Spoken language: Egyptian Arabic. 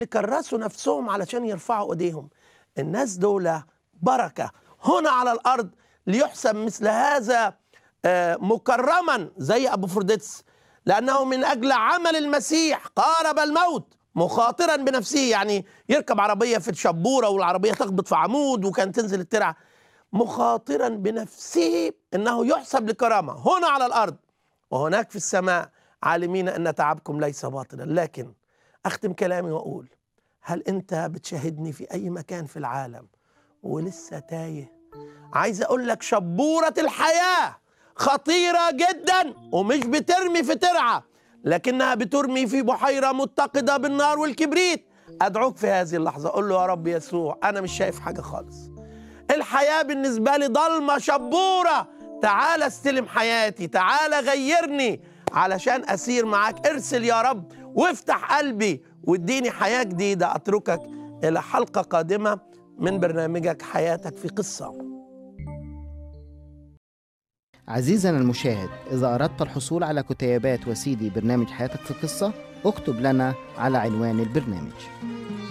كرسوا نفسهم علشان يرفعوا ايديهم الناس دول بركه هنا على الارض ليحسب مثل هذا آه، مكرما زي ابو فرديتس لانه من اجل عمل المسيح قارب الموت مخاطرا بنفسه يعني يركب عربيه في الشبوره والعربيه تخبط في عمود وكان تنزل الترعه مخاطرا بنفسه انه يحسب لكرامه هنا على الارض وهناك في السماء عالمين ان تعبكم ليس باطلا لكن اختم كلامي واقول هل انت بتشاهدني في اي مكان في العالم ولسه تايه عايز اقول لك شبوره الحياه خطيره جدا ومش بترمي في ترعه لكنها بترمي في بحيره متقده بالنار والكبريت ادعوك في هذه اللحظه اقول له يا رب يسوع انا مش شايف حاجه خالص الحياه بالنسبه لي ضلمه شبوره تعال استلم حياتي تعال غيرني علشان اسير معاك ارسل يا رب وافتح قلبي واديني حياه جديده اتركك الى حلقه قادمه من برنامجك حياتك في قصه عزيزنا المشاهد إذا أردت الحصول على كتيبات وسيدي برنامج حياتك في قصة اكتب لنا على عنوان البرنامج